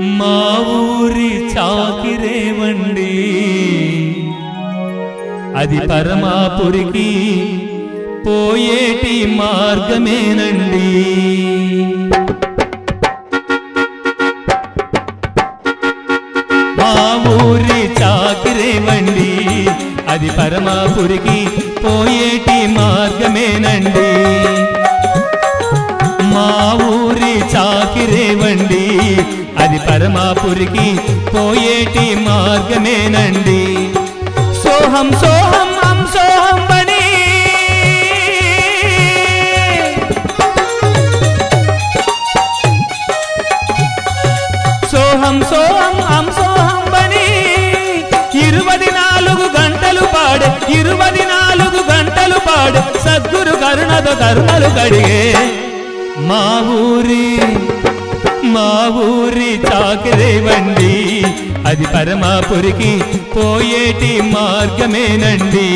మా ఊరి చాకిరేవండి అది పరమాపురికి పోయేటి మార్గమేనండి మా ఊరి చాకిరేవండి అది పరమాపురికి పోయేటి మార్గమేనండి మా ఊరి చాకిరేవండి అది పరమాపురికి పోయేటి మార్గమేనండి సోహం సోహం హం సోహం బని సోహం సోహం హం సోహం బని ఇరువది నాలుగు గంటలు పాడే ఇరువది నాలుగు గంటలు పాడే సద్గురు కరుణతో కరుణలు కడిగే మా ఊరి మా ఊరి చాకరేవండి అది పరమాపురికి పోయేటి మార్గమేనండి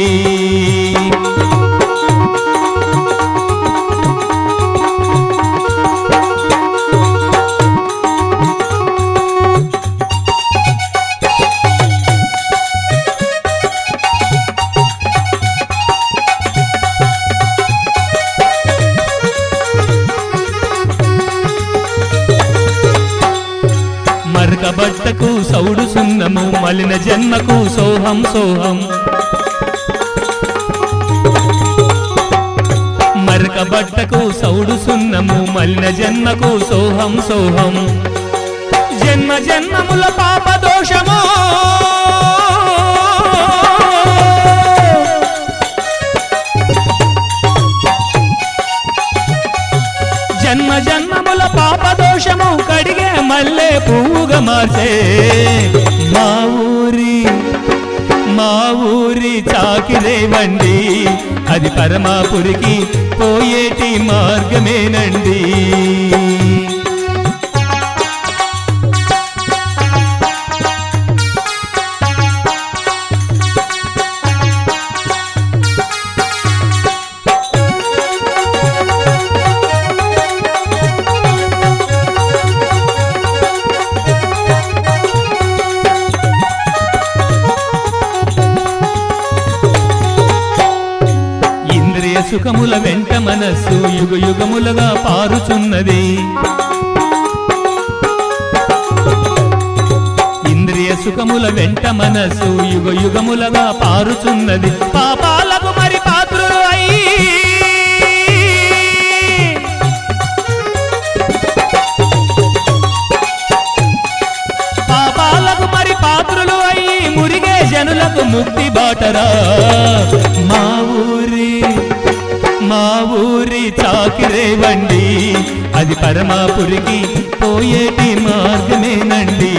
మరక బట్టకు సౌడు సున్నము మలిన జన్మకు సోహం సోహం మరక బట్టకు సౌడు సున్నము మలిన జన్మకు సోహం సోహం జన్మ జన్మముల పాప దోషము జన్మ జన్మముల పాప దోషము కడిగే మల్లె పువ్వుగా మార్చే మా ఊరి మా ఊరి చాకిరేవండి అది పరమాపురికి పోయేటి మార్గమేనండి ఇంద్రియ సుఖముల వెంట మనస్సు యుగ యుగములుగా పారుచున్నది ఇంద్రియ సుఖముల వెంట మనస్సు యుగ యుగములుగా పారుచున్నది పాపాలకు మరి పాత్రులు అయి పాపాలకు మరి పాత్రులు అయి మురిగే జనులకు ముక్తి బాటరా మా ఊరి మా ఊరి చాకిరేవండి అది పరమాపురికి పోయేటి మార్గమేనండి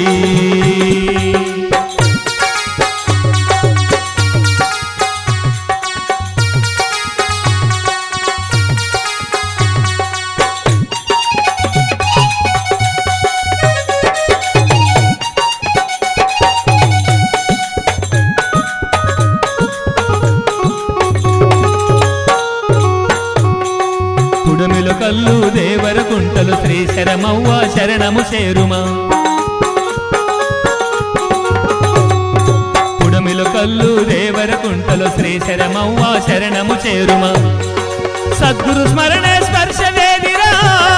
కుడమిలో కల్లు దేవర కుంటలు శ్రీ శరమవ్వ శరణము చేరుమా కుడమిలో కల్లు దేవర కుంటలు శ్రీ శరమవ్వ శరణము చేరుమా సద్గురు స్మరణ స్పర్శ వేదిరా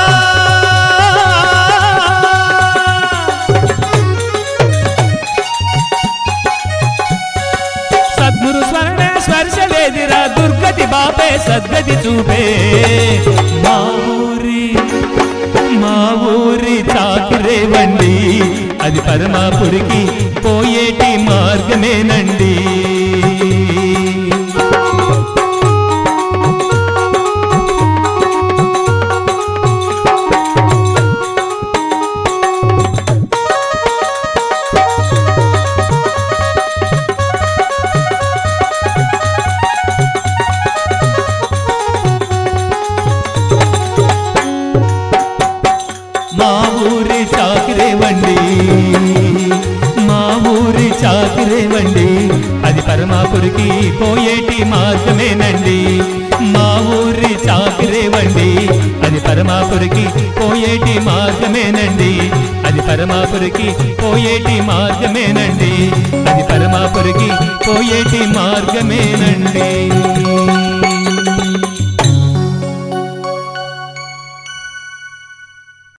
సద్గురు స్మరణ స్పర్శ వేదిరా దుర్గతి బాపే సద్గతి చూపే మా ఊరి మా ఊరి చాకిరేవండి అది పరమాపురికి పోయేటి మార్గమేనండి మా ఊరి చాకిరేవండి మా ఊరి చాకిరేవండి అది పరమాపురికి పోయేటి మార్గమేనండి మా ఊరి చాకిరేవండి అది పరమాపురికి పోయేటి మార్గమేనండి అది పరమాపురికి పోయేటి మార్గమేనండి అది పరమాపురికి పోయేటి మార్గమేనండి